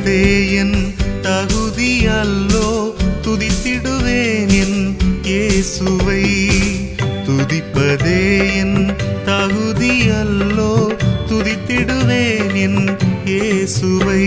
துதிப்பதே என் தகுதி அல்லோ துதித்திடுவேன் என் இயேசுவை துதிப்பதே என் தகுதி அல்லோ துதித்திடுவேன் என் இயேசுவை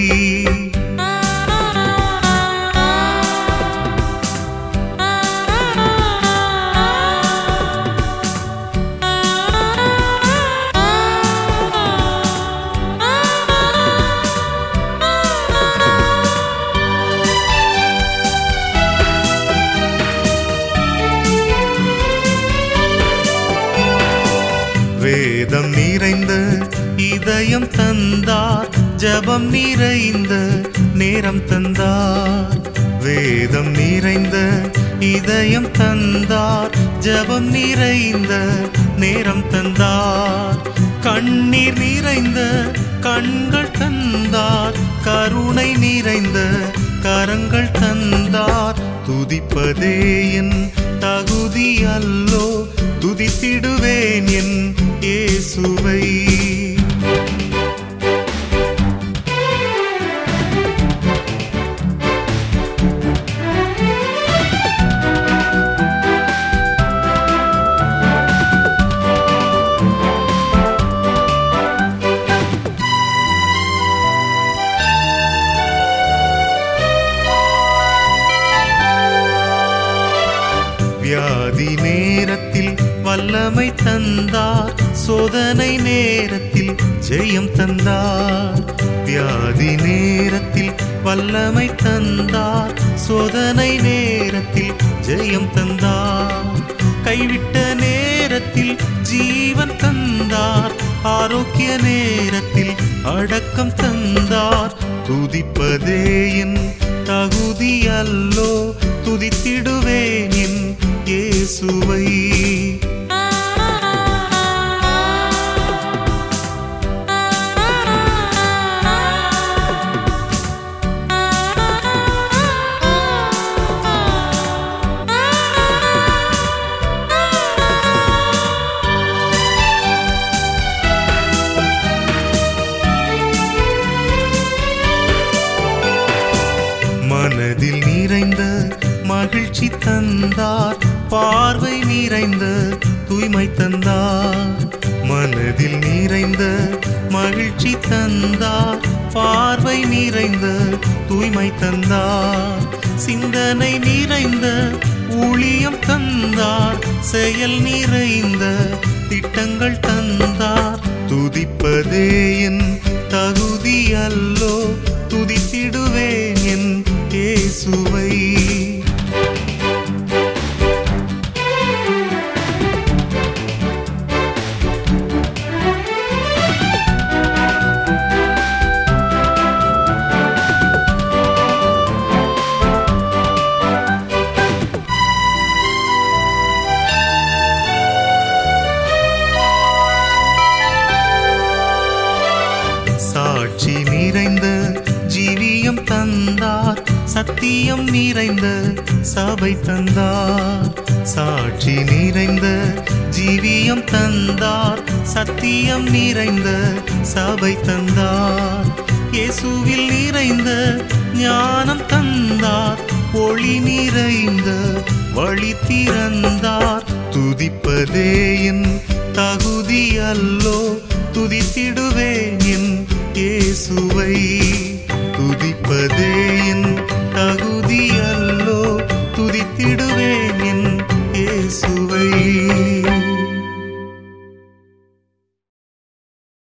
வேதம் நிறைந்த இதயம் தந்தார் ஜபம் நிறைந்த நேரம் தந்தார் வேதம் நிறைந்த இதயம் தந்தார் ஜபம் நிறைந்த நேரம் தந்தார் கண்ணீர் நிறைந்த கண்கள் தந்தார் கருணை நிறைந்த கரங்கள் தந்தார் துதிப்பதே என் தகுதி அல்லோ துதித்திடுவேன் என் இயேசுவை வியாதி நேரத்தில் வல்லமை தந்தார் சோதனை நேரத்தில் ஜெயம் தந்தார் வியாதி நேரத்தில் வல்லமை தந்தார் சோதனை நேரத்தில் ஜெயம் தந்தார் கைவிட்ட நேரத்தில் ஜீவன் தந்தார் ஆரோக்கிய நேரத்தில் அடக்கம் தந்தார் துதிப்பதே என் தகுதி அல்லோ துதித்திடுவேன் என் இயேசுவை மனதில் நிறைந்த மகிழ்ச்சி தந்தார் பார்வை நிறைந்த தூய்மை தந்தார் மனதில் நிறைந்த மகிழ்ச்சி தந்தார் பார்வை நிறைந்த தூய்மை தந்தார் சிந்தனை நிறைந்த ஊழியம் தந்தார் செயல் நிறைந்த திட்டங்கள் தந்தார் துதிப்பதே என் தகுதி அல்லோ துதித்திடுவேன் என் இயேசுவை சாட்சி நிறைந்த ஜீவியம் தந்தார் சத்தியம் நிறைந்த சபை தந்தார் சாட்சி நிறைந்த ஜீவியம் தந்தார் சத்தியம் நிறைந்த சபை தந்தார் இயேசுவில் நிறைந்த ஞானம் தந்தார் ஒளி நிறைந்த வழி திறந்தார் துதிப்பதே என் தகுதி அல்லோ துதித்திடுவேன் என் இயேசுவை துதிப்பதே என்